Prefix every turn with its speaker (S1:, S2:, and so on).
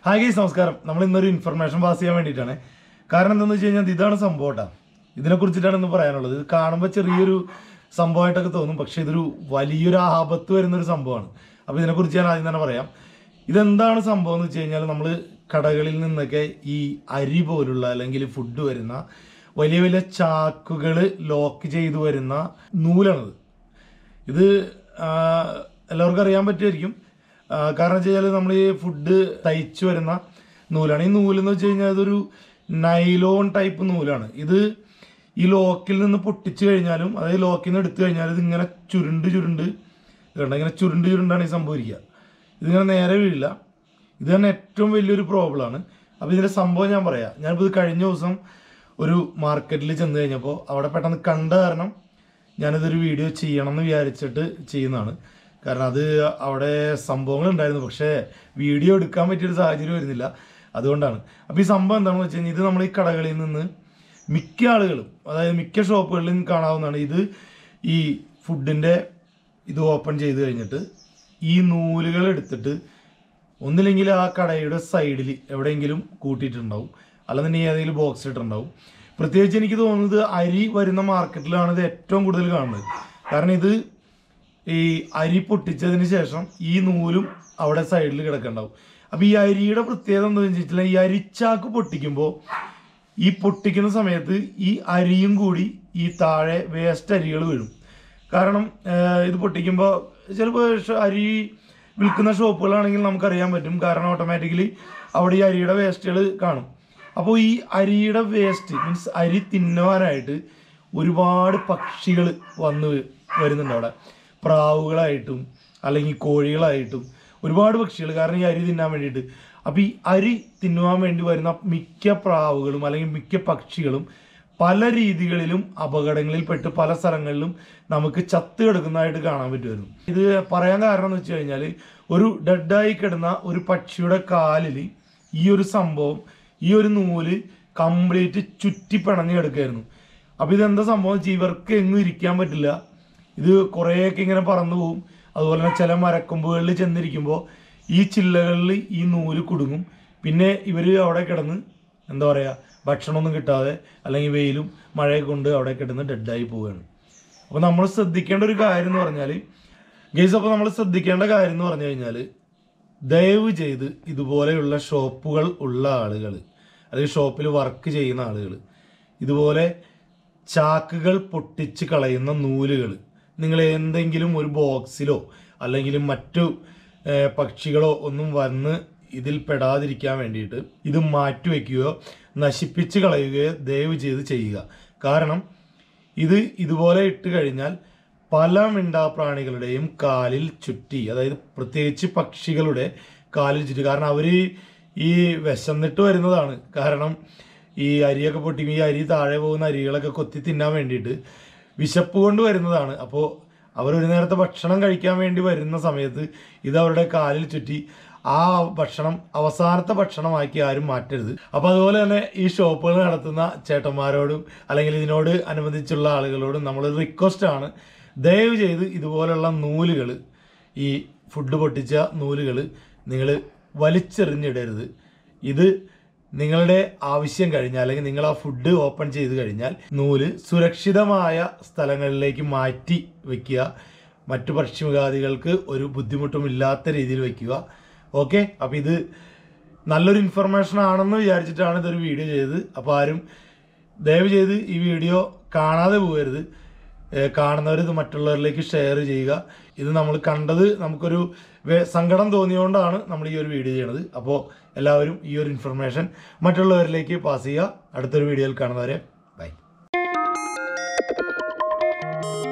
S1: hi guys നമസ്കാരം നമ്മൾ ഇന്നൊരു ഇൻഫർമേഷൻ പാസ് ചെയ്യാൻ വേണ്ടിയിട്ടാണ് കാരണം എന്താണെന്ന് വെച്ച് കഴിഞ്ഞാൽ ഇതാണ് സംഭവം കേട്ടോ ഇതിനെ കുറിച്ചിട്ടാണ് ഇന്ന് പറയാനുള്ളത് ഇത് കാണുമ്പോൾ ചെറിയൊരു സംഭവമായിട്ടൊക്കെ തോന്നും പക്ഷെ ഇതൊരു വലിയൊരു ആപത്ത് വരുന്ന ഒരു സംഭവമാണ് അപ്പോൾ ഇതിനെക്കുറിച്ച് ഞാൻ ആദ്യം തന്നെ പറയാം ഇതെന്താണ് സംഭവം എന്ന് വെച്ച് കഴിഞ്ഞാൽ നമ്മൾ കടകളിൽ നിന്നൊക്കെ ഈ അരി പോലുള്ള അല്ലെങ്കിൽ ഫുഡ് വരുന്ന വലിയ വലിയ ചാക്കുകൾ ലോക്ക് ചെയ്തു വരുന്ന നൂലാണിത് ഇത് ആ, എല്ലാവർക്കും അറിയാൻ പറ്റുമായിരിക്കും ആ, കാരണം വെച്ച് കഴിഞ്ഞാൽ നമ്മൾ ഈ ഫുഡ് തയ്ച്ചു വരുന്ന നൂലാണ് ഈ നൂലെന്ന് വെച്ച് കഴിഞ്ഞാൽ ഇതൊരു നൈലോൺ ടൈപ്പ് നൂലാണ് ഇത് ഈ ലോക്കിൽ നിന്ന് പൊട്ടിച്ചു കഴിഞ്ഞാലും അതായത് ലോക്കിൽ നിന്ന് എടുത്തു കഴിഞ്ഞാൽ ഇത് ഇങ്ങനെ ചുരുണ്ട് ചുരുണ്ട് കണ്ട ഇങ്ങനെ ചുരുണ്ട് ചുരുണ്ടാണ് ഈ സംഭവിക്കുക ഇതിങ്ങനെ നേരെ വീഴില്ല ഇത് തന്നെ ഏറ്റവും വലിയൊരു പ്രോബ്ലമാണ് അപ്പോൾ ഇതിൻ്റെ സംഭവം ഞാൻ പറയാം ഞാനിപ്പോൾ ഇത് കഴിഞ്ഞ ദിവസം ഒരു മാർക്കറ്റിൽ ചെന്ന് കഴിഞ്ഞപ്പോൾ അവിടെ പെട്ടെന്ന് കണ്ട കാരണം ഞാനിതൊരു വീഡിയോ ചെയ്യണം എന്ന് വിചാരിച്ചിട്ട് ചെയ്യുന്നതാണ് കാരണം അത് അവിടെ സംഭവങ്ങൾ ഉണ്ടായിരുന്നു പക്ഷേ വീഡിയോ എടുക്കാൻ പറ്റിയൊരു സാഹചര്യം വരുന്നില്ല അതുകൊണ്ടാണ് അപ്പോൾ ഈ സംഭവം എന്താണെന്ന് വെച്ച് കഴിഞ്ഞാൽ ഇത് നമ്മൾ ഈ കടകളിൽ നിന്ന് മിക്ക ആളുകളും അതായത് മിക്ക ഷോപ്പുകളിലും കാണാവുന്നതാണ് ഇത് ഈ ഫുഡിൻ്റെ ഇത് ഓപ്പൺ ചെയ്ത് കഴിഞ്ഞിട്ട് ഈ നൂലുകൾ എടുത്തിട്ട് ഒന്നില്ലെങ്കിൽ ആ കടയുടെ സൈഡിൽ എവിടെയെങ്കിലും കൂട്ടിയിട്ടുണ്ടാവും അല്ലെന്നുണ്ടെങ്കിൽ ഏതെങ്കിലും ബോക്സ് ഇട്ടിട്ടുണ്ടാവും പ്രത്യേകിച്ച് എനിക്ക് തോന്നുന്നത് അരി വരുന്ന മാർക്കറ്റിലാണ് ഇത് ഏറ്റവും കൂടുതൽ കാണുന്നത് കാരണം ഇത് ഈ അരി പൊട്ടിച്ചതിന് ശേഷം ഈ നൂലും അവിടെ സൈഡിൽ കിടക്കണ്ടാവും അപ്പൊ ഈ അരിയുടെ പ്രത്യേകത എന്താണെന്ന് വെച്ചിട്ടുള്ള ഈ അരിച്ചാക്ക് പൊട്ടിക്കുമ്പോൾ ഈ പൊട്ടിക്കുന്ന സമയത്ത് ഈ അരിയും കൂടി ഈ താഴെ വേസ്റ്റ് അരികൾ വീഴും കാരണം ആഹ് ഇത് പൊട്ടിക്കുമ്പോൾ ചിലപ്പോൾ അരി വിൽക്കുന്ന ഷോപ്പുകളാണെങ്കിൽ നമുക്കറിയാൻ പറ്റും കാരണം ഓട്ടോമാറ്റിക്കലി അവിടെ ഈ അരിയുടെ വേസ്റ്റുകൾ കാണും അപ്പോൾ ഈ അരിയുടെ വേസ്റ്റ് മീൻസ് അരി തിന്നുവാനായിട്ട് ഒരുപാട് പക്ഷികൾ വന്ന് വരുന്നുണ്ട് അവിടെ പ്രാവുകളായിട്ടും അല്ലെങ്കിൽ കോഴികളായിട്ടും ഒരുപാട് പക്ഷികൾ കാരണം ഈ അരി തിന്നാൻ വേണ്ടിയിട്ട് അപ്പോൾ ഈ അരി തിന്നുവാൻ വേണ്ടി വരുന്ന മിക്ക പ്രാവുകളും അല്ലെങ്കിൽ മിക്ക പക്ഷികളും പല രീതികളിലും അപകടങ്ങളിൽപ്പെട്ട് പല സ്ഥലങ്ങളിലും നമുക്ക് ചത്ത് കിടക്കുന്നതായിട്ട് കാണാൻ പറ്റുമായിരുന്നു ഇത് പറയാൻ കാരണം എന്ന് വെച്ച് കഴിഞ്ഞാൽ ഒരു ഡെഡായി കിടന്ന ഒരു പക്ഷിയുടെ കാലിൽ ഈ ഒരു സംഭവം ഈ ഒരു നൂല് കംപ്ലീറ്റ് ചുറ്റി പിണഞ്ഞ് കിടക്കായിരുന്നു അപ്പോൾ ഇതെന്താ സംഭവം വെച്ചാൽ ഇവർക്ക് എങ്ങും ഇരിക്കാൻ പറ്റില്ല ഇത് കുറേയൊക്കെ ഇങ്ങനെ പറന്നു പോകും അതുപോലെ തന്നെ ചില മരക്കൊമ്പുകളിൽ ചെന്നിരിക്കുമ്പോൾ ഈ ചില്ലകളിൽ ഈ നൂല് കുടുങ്ങും പിന്നെ ഇവർ അവിടെ കിടന്ന് എന്താ പറയുക ഭക്ഷണമൊന്നും കിട്ടാതെ അല്ലെങ്കിൽ വെയിലും മഴയൊക്കെ കൊണ്ട് അവിടെ കിടന്ന് ഡെഡായി പോവുകയാണ് അപ്പോൾ നമ്മൾ ശ്രദ്ധിക്കേണ്ട ഒരു കാര്യം എന്ന് പറഞ്ഞാൽ ഗെയ്സ് അപ്പോൾ നമ്മൾ ശ്രദ്ധിക്കേണ്ട കാര്യം എന്ന് പറഞ്ഞു കഴിഞ്ഞാൽ ദയവ് ചെയ്ത് ഇതുപോലെയുള്ള ഷോപ്പുകൾ ഉള്ള ആളുകൾ അല്ലെങ്കിൽ ഷോപ്പിൽ വർക്ക് ചെയ്യുന്ന ആളുകൾ ഇതുപോലെ ചാക്കുകൾ പൊട്ടിച്ച് കളയുന്ന നൂലുകൾ നിങ്ങൾ എന്തെങ്കിലും ഒരു ബോക്സിലോ അല്ലെങ്കിൽ മറ്റു ഏഹ്, പക്ഷികളോ ഒന്നും വന്ന് ഇതിൽ പെടാതിരിക്കാൻ വേണ്ടിയിട്ട് ഇത് മാറ്റിവെക്കുകയോ നശിപ്പിച്ച് കളയുകയോ ദയവ് ചെയ്ത് ചെയ്യുക കാരണം ഇത് ഇതുപോലെ ഇട്ട് കഴിഞ്ഞാൽ പല മിണ്ടാപ്രാണികളുടെയും കാലിൽ ചുറ്റി അതായത് പ്രത്യേകിച്ച് പക്ഷികളുടെ കാലിൽ ചുറ്റി കാരണം അവർ ഈ വിശന്നിട്ട് വരുന്നതാണ് കാരണം ഈ അരിയൊക്കെ പൊട്ടി ഈ അരി താഴെ പോകുന്ന അരികളൊക്കെ കൊത്തി തിന്നാൻ വേണ്ടിയിട്ട് വിശപ്പ് കൊണ്ട് വരുന്നതാണ് അപ്പോൾ അവർ ഒരു നേരത്തെ ഭക്ഷണം കഴിക്കാൻ വേണ്ടി വരുന്ന സമയത്ത് ഇത് അവരുടെ കാലിൽ ചുറ്റി ആ ഭക്ഷണം അവസാനത്തെ ഭക്ഷണമാക്കി ആരും മാറ്റരുത് അപ്പോൾ അതുപോലെ തന്നെ ഈ ഷോപ്പുകൾ നടത്തുന്ന ചേട്ടന്മാരോടും അല്ലെങ്കിൽ ഇതിനോട് അനുബന്ധിച്ചുള്ള ആളുകളോടും നമ്മൾ റിക്വസ്റ്റ് ആണ് ദയവ് ചെയ്ത് ഇതുപോലുള്ള നൂലുകൾ ഈ ഫുഡ് പൊട്ടിച്ച നൂലുകൾ നിങ്ങൾ വലിച്ചെറിഞ്ഞിടരുത് ഇത് നിങ്ങളുടെ ആവശ്യം കഴിഞ്ഞാൽ അല്ലെങ്കിൽ നിങ്ങൾ ആ ഫുഡ് ഓപ്പൺ ചെയ്ത് കഴിഞ്ഞാൽ നൂല് സുരക്ഷിതമായ സ്ഥലങ്ങളിലേക്ക് മാറ്റി വെക്കുക മറ്റു പക്ഷിമൃഗാദികൾക്ക് ഒരു ബുദ്ധിമുട്ടും ഇല്ലാത്ത രീതിയിൽ വെക്കുക ഓക്കെ അപ്പം ഇത് നല്ലൊരു ഇൻഫർമേഷൻ ആണെന്ന് വിചാരിച്ചിട്ടാണ് ഇതൊരു വീഡിയോ ചെയ്തത് അപ്പോൾ ആരും ദയവ് ചെയ്ത് ഈ വീഡിയോ കാണാതെ പോകരുത് ഏഹ് കാണുന്നവർ ഇത് മറ്റുള്ളവരിലേക്ക് ഷെയർ ചെയ്യുക ഇത് നമ്മൾ കണ്ടത് നമുക്കൊരു വേ- സങ്കടം തോന്നിയുകൊണ്ടാണ് നമ്മൾ ഈ ഒരു വീഡിയോ ചെയ്യണത് അപ്പോൾ എല്ലാവരും ഈ ഒരു ഇൻഫർമേഷൻ മറ്റുള്ളവരിലേക്ക് പാസ് ചെയ്യുക അടുത്തൊരു വീഡിയോയിൽ കാണുന്നവരെ